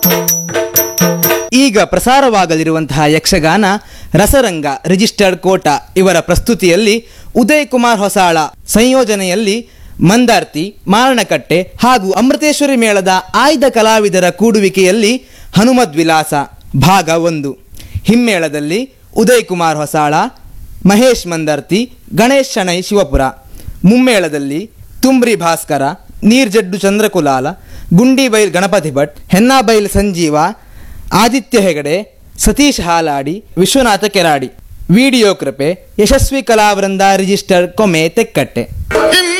ಈಗ ಪ್ರಸಾರವಾಗಲಿರುವಂತಹ ಯಕ್ಷಗಾನ ರಸರಂಗ ರಿಜಿಸ್ಟರ್ಡ್ ಕೋಟ ಇವರ ಪ್ರಸ್ತುತಿಯಲ್ಲಿ ಉದಯ್ ಕುಮಾರ್ ಹೊಸಾಳ ಸಂಯೋಜನೆಯಲ್ಲಿ ಮಂದಾರ್ತಿ ಮಾರಣಕಟ್ಟೆ ಹಾಗೂ ಅಮೃತೇಶ್ವರಿ ಮೇಳದ ಆಯ್ದ ಕಲಾವಿದರ ಕೂಡುವಿಕೆಯಲ್ಲಿ ಹನುಮದ್ ವಿಲಾಸ ಭಾಗ ಒಂದು ಹಿಮ್ಮೇಳದಲ್ಲಿ ಉದಯ್ ಕುಮಾರ್ ಹೊಸಾಳ ಮಹೇಶ್ ಮಂದರ್ತಿ ಗಣೇಶ್ ಶಣೈ ಶಿವಪುರ ಮುಮ್ಮೇಳದಲ್ಲಿ ತುಂಬ್ರಿ ಭಾಸ್ಕರ ನೀರ್ಜಡ್ಡು ಚಂದ್ರಕುಲಾಲ ಗುಂಡಿಬೈಲ್ ಗಣಪತಿ ಭಟ್ ಹೆನ್ನಾಬೈಲ್ ಸಂಜೀವ ಆದಿತ್ಯ ಹೆಗಡೆ ಸತೀಶ್ ಹಾಲಾಡಿ ವಿಶ್ವನಾಥ ಕೆರಾಡಿ ವಿಡಿಯೋ ಕೃಪೆ ಯಶಸ್ವಿ ಕಲಾವೃಂದ ರಿಜಿಸ್ಟರ್ ಕೊಮೆ ತೆಕ್ಕಟ್ಟೆ ಇಮ್ಮ